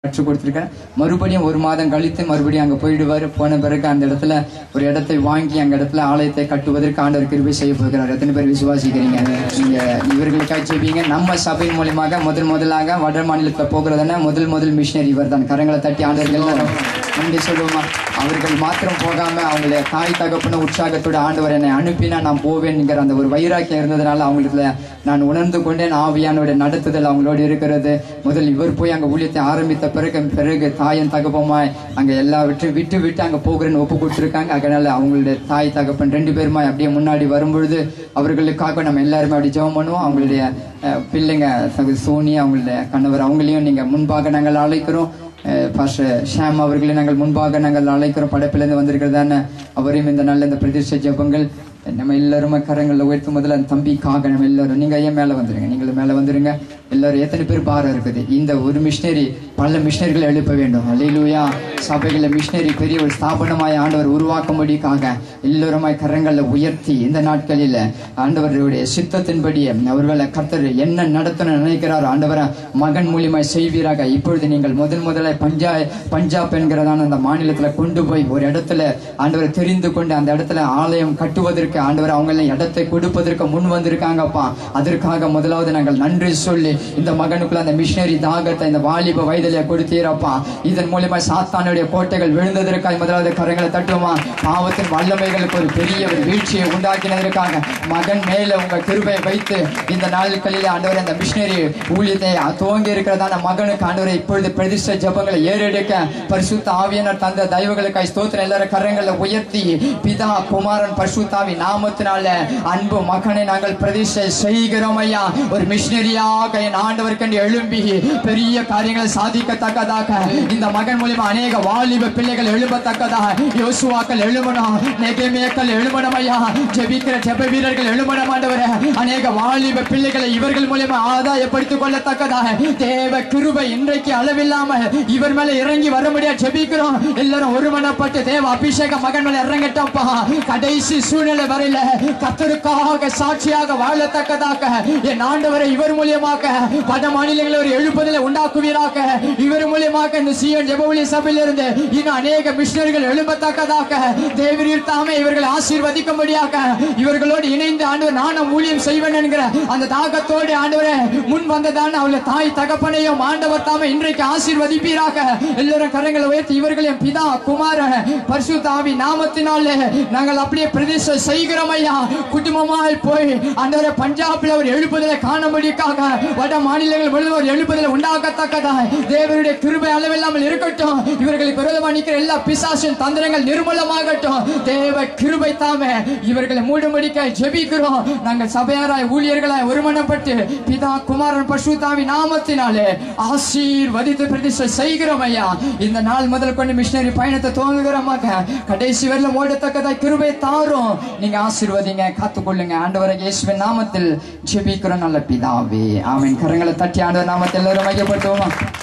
கற்றுக் கொடுத்திருக்கேன் மறுபடியும் ஒரு மாதம் கழித்து மறுபடியும் அங்க போயிடுவாரு போன பிறகு அந்த இடத்துல ஒரு இடத்தை வாங்கி அங்க இடத்துல ஆலயத்தை கட்டுவதற்கு ஆண்டவர் கிருபை செய்ய போகிறார் எத்தனை பேர் விசுவாசிக்கிறீங்க நீங்க இவர்களுக்காக செய்வீங்க நம்ம சபை மூலியமாக முதல் முதலாக வட மாநிலத்துல போகிறதுனா முதல் முதல் மிஷினரி இவர் தான் கரங்களை தட்டி ஆண்டவர்கள் எல்லாரும் நன்றி சொல்லுவோமா அவர்கள் மாத்திரம் போகாம அவங்கள தாய் தகப்பன உற்சாகத்தோட ஆண்டவர் என்னை அனுப்பினா நான் போவேன்ங்கிற அந்த ஒரு வைராக்கியம் இருந்ததுனால அவங்களுக்கு நான் உணர்ந்து கொண்டேன் ஆவியானோட நடத்துதல் அவங்களோட இருக்கிறது முதல் இவர் போய் அங்க ஊழியத்தை ஆரம்பித்த பிறகு பிறகு தாயன் தகப்பமாய் அங்க எல்லாவற்றையும் விட்டு விட்டு அங்க போகிறேன்னு ஒப்பு கொடுத்துருக்காங்க அதனால அவங்களுடைய தாய் தகப்பன் ரெண்டு பேருமாய் அப்படியே முன்னாடி வரும்பொழுது அவர்களுக்காக நம்ம எல்லாருமே அப்படி ஜெபம் பண்ணுவோம் அவங்களுடைய அஹ், பிள்ளைங்க சகு சோனி அவங்களுடைய கணவர் அவங்களையும் நீங்க முன்பாக நாங்கள் அழைக்கிறோம் பாஸ்டர் ஷாம் அவர்களை நாங்கள் முன்பாக நாங்கள் அழைக்கிறோம் படைப்பிலிருந்து வந்திருக்கிறதான அவரையும் இந்த நல்ல இந்த பிரதிஷ்டை ஜெபங்கள் நம்ம எல்லாருமே கரங்களில் உயர்த்தும் முதல்ல அந்த தம்பிக்காக நம்ம எல்லாரும் நீங்க ஏன் மேலே வந்துருங்க நீங்களும் மேலே வந்துருங்க எல்லாரும் எத்தனை பேர் பாரம் இருக்குது இந்த ஒரு மிஷினரி பல மிஷினரிகளை எழுப்ப வேண்டும் அல்லையிலூயா சபைகளில் மிஷினரி பெரிய ஒரு ஸ்தாபனமாய் ஆண்டவர் உருவாக்கும்படிக்காக எல்லோருமாய் கரங்களில் உயர்த்தி இந்த நாட்களில் ஆண்டவருடைய சித்தத்தின்படி அவர்களை கர்த்தர் என்ன நடத்தணும்னு நினைக்கிறார் ஆண்டவரை மகன் மூலியமாய் செய்வீராக இப்பொழுது நீங்கள் முதல் முதல்ல பஞ்சாய் பஞ்சாப் என்கிறதான அந்த மாநிலத்தில் கொண்டு போய் ஒரு இடத்துல ஆண்டவரை தெரிந்து கொண்டு அந்த இடத்துல ஆலயம் கட்டுவதற்கு ஆண்டவர் அவங்களை இடத்தை கொடுப்பதற்கு முன் வந்திருக்காங்கப்பா அதற்காக முதலாவது நாங்கள் நன்றி சொல்லி இந்த மகனுக்குள்ள அந்த மிஷினரி தாகத்தை இந்த வாலிப வயதிலே கொடுத்தீரப்பா இதன் மூலியமா சாத்தானுடைய கோட்டைகள் விழுந்ததற்காக முதலாவது கரங்களை தட்டுவோமா பாவத்தின் வல்லமைகளுக்கு ஒரு பெரிய ஒரு வீழ்ச்சியை உண்டாக்கினதற்காக மகன் மேல உங்க கிருபை வைத்து இந்த நாட்களில் ஆண்டவர் அந்த மிஷினரி ஊழியத்தை துவங்கி இருக்கிறதான மகனுக்கு ஆண்டவரை இப்பொழுது பிரதிஷ்ட ஜபங்களை ஏறெடுக்க பரிசுத்த ஆவியனர் தந்த தயவுகளுக்காய் ஸ்தோத்திரம் எல்லாரும் கரங்களை உயர்த்தி பிதா குமாரன் பரிசுத்தாவி நாமத்தினால அன்பு மகனை நாங்கள் பிரதிஷ்டை செய்கிறோம் ஐயா ஒரு மிஷினரியாக என் ஆண்டவருக்கு எழும்பி பெரிய காரியங்களை சாதிக்கத்தக்கதாக இந்த மகன் மூலியமா அநேக வாலிப பிள்ளைகள் எழும்பத்தக்கதாக யோசுவாக்கள் எழுமணும் நெகமேக்கள் எழுமணும் ஐயா ஜெபிக்கிற ஜெப வீரர்கள் எழுமணும் ஆண்டவரே அநேக வாலிப பிள்ளைகளை இவர்கள் மூலியமா ஆதாயப்படுத்திக் கொள்ளத்தக்கதாக தேவ கிருபை இன்றைக்கு அளவில்லாமல் இவர் மேல இறங்கி வர முடியாது ஜெபிக்கிறோம் எல்லாரும் ஒருமனப்பட்டு தேவ அபிஷேக மகன் மேல இறங்கட்டப்பா கடைசி சூழ்நிலை வரையில கத்தருக்காக சாட்சியாக வாழத்தக்கதாக என் ஆண்டவரை இவர் மூலியமாக பல மாநிலங்களில் ஒரு எழுப்புதலை உண்டாக்குவீராக இவர் மூலியமாக இந்த சிஎன் ஜெபவழி சபையிலிருந்து இன்னும் அநேக மிஷினரிகள் எழுப்பத்தக்கதாக தேவரீர் தாமே இவர்களை ஆசீர்வதிக்கும்படியாக இவர்களோடு இணைந்து ஆண்டவர் நானும் ஊழியம் செய்வேன் என்கிற அந்த தாகத்தோடு ஆண்டவரே முன் வந்ததான அவளை தாய் தகப்பனையும் ஆண்டவர் தாமே இன்றைக்கு ஆசீர்வதிப்பீராக எல்லாரும் கரங்களை உயர்த்தி இவர்களையும் பிதா குமார பரிசுத்த ஆவி நாமத்தினாலே நாங்கள் அப்படியே பிரதேச செய்கிறோம் ஐயா குடும்பமாய் போய் ஆண்டவரை பஞ்சாப்ல ஒரு எழுப்புதலை காணும்படிக்காக வட மாநிலங்கள் முழுவதும் ஒரு எழுப்புதலை உண்டாகத்தக்கதா தேவனுடைய கிருபை அளவில்லாமல் இருக்கட்டும் இவர்களுக்கு விரோதமாக நிற்கிற எல்லா பிசாசின் தந்திரங்கள் நிர்மூலமாகட்டும் தேவ கிருபை தாமே இவர்களை மூடும்படிக்க ஜெபிக்கிறோம் நாங்கள் சபையாராய் ஊழியர்களாய் ஒருமனப்பட்டு பிதா குமாரன் பசுதாவி நாமத்தினாலே ஆசீர்வதித்து பிரதிஷ்டை செய்கிறோம் ஐயா இந்த நாள் முதல் கொண்டு மிஷினரி பயணத்தை துவங்குகிறோமாக கடைசி வரலும் ஓடத்தக்கதாய் கிருபை தாரும் நீங்க ஆசீர்வதிங்க காத்துக்கொள்ளுங்க ஆண்டவரை இயேசுவின் நாமத்தில் ஜெபிக்கிறோம் நல்ல பிதாவே ஆமென் கரங்களை தட்டி ஆண்டவர் நாமத்தில் எல்லாரும் மையப்படுத்துவோமா